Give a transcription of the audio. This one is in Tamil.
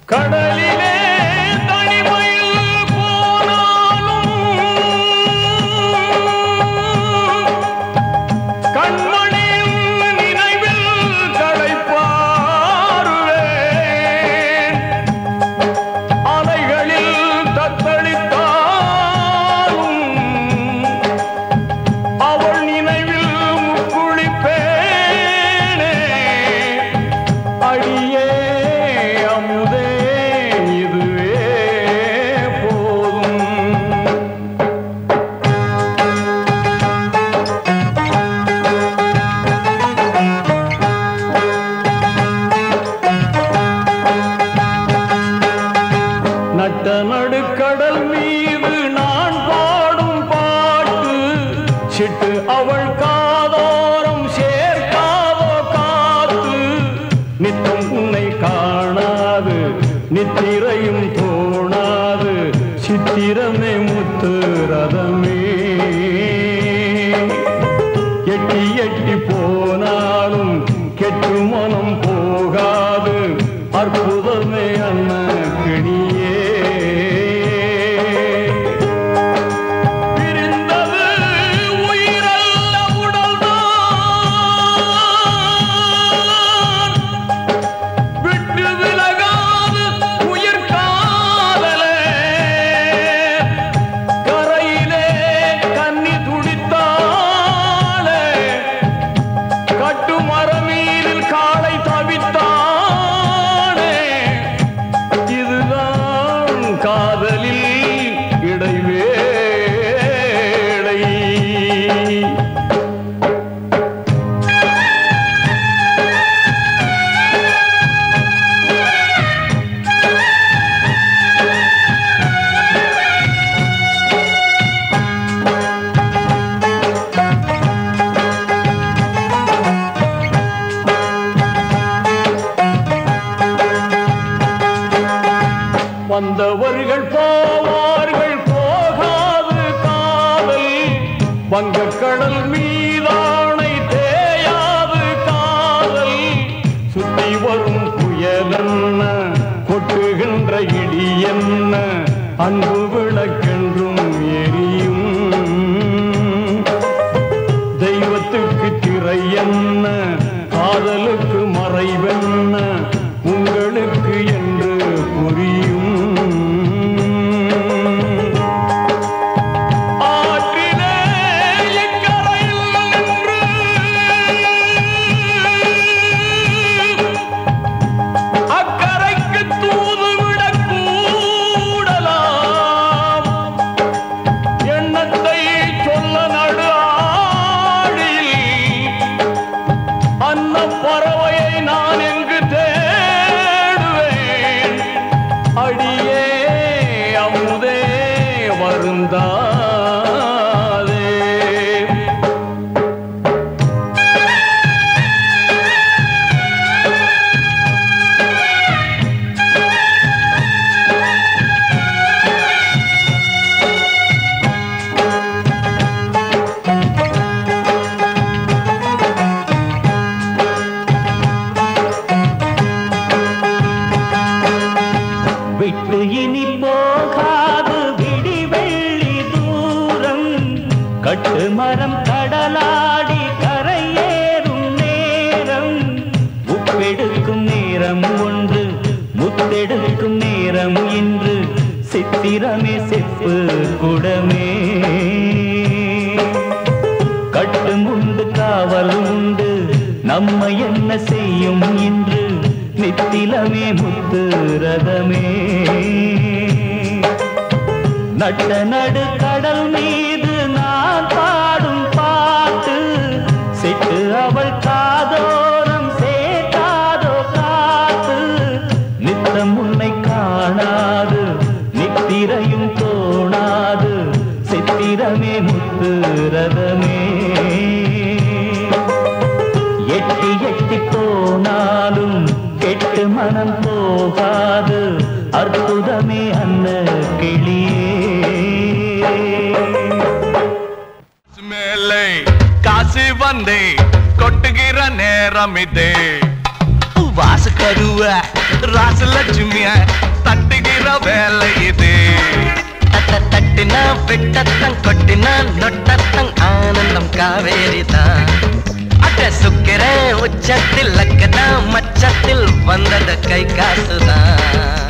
கடலிலே தனிமையில் போனாலும் கண்மணியின் நினைவில் களைப்பாருவேன் அலைகளில் தத்தளித்தாலும் அவள் நினைவில் முக்குளிப்பேனே அடியே அமுதே இதுவே போதும் நட்ட நடுக்கடல் மீது நான் பாடும் பாட்டு சிட்டு அவள் காதோரம் சேர்க்காதோ காத்து நித்தம் உன்னை காணாது நித்திரையும் தோணாது சித்திரமே முத்து ரதமே எட்டி எட்டி போனாலும் கெட்டு மனம் போகாது அற்புதமே அண்ண கிணியே பிரிந்தது உயிரல்ல உடல்தான் விட்டு விலகாது உயிர் காதலே கரையிலே கன்னி துடித்தாளே கட்டு மரமீரில் காளை தவித்தானே இதுதான் காதலில் இடைவேளை வந்தவர்கள் போவார்கள் போகாது காதல் வங்கக்கடல் மீதானை தேயாது காதல் சுத்தி வரும் புயலென்ன கொட்டுகின்ற இடி என்ன அன்பு விளக்கென்றும் எரியும் தெய்வத்துக்கு திரை என்ன காதலுக்கு மறைவென்ன உங்களுக்கு என்று புரியும் ஆற்றிலே இக்கரையில் நின்று அக்கரைக்கு தூது விடக் கூடலாம் எண்ணத்தை சொல்ல நடு ஆழியில் அன்ன பறவையை நான் எங்கு தேடுவேன் அடியே அமுதே வருந்தாதே விட்டு இனி போகாது விடி வெள்ளி தூரம் கட்டு மரம் கடலாடி கரையேறும் நேரம் உப்பெடுக்கும் நேரம் ஒன்று முத்தெடுக்கும் நேரம் இன்று சித்திரமே செப்பு குடமே கட்டும் உண்டு காவலும் உண்டு நம்மை என்ன செய்யும் இன்று நித்திலமே முத்து ரதமே நட்ட நடு கடல் மீது நான் பாடும் பாட்டு சிட்டு அவள் காதோரம் சேட்டாதோ காத்து நித்தம் உன்னை காணாது நித்திரையும் தோணாது சித்திரமே முத்து ரதமே எட்டி எட்டி போனாலும் கெட்டு மனம் போகாது அற்புதமே அன்ன கிளியே மேலே காசு வந்தே கொட்டுகிற நேரம் இதே வாசு கருவ ராசலட்சுமிய தட்டுகிற வேலை இது தட்ட தட்டினா விட்டத்தம் கொட்டினா நொட்டத்தம் ஆனந்தம் காவேரிதான் அட்ட சுக்கிர உச்சத்தில் லக்கதான் மச்சத்தில் வந்தது கை காசுதான்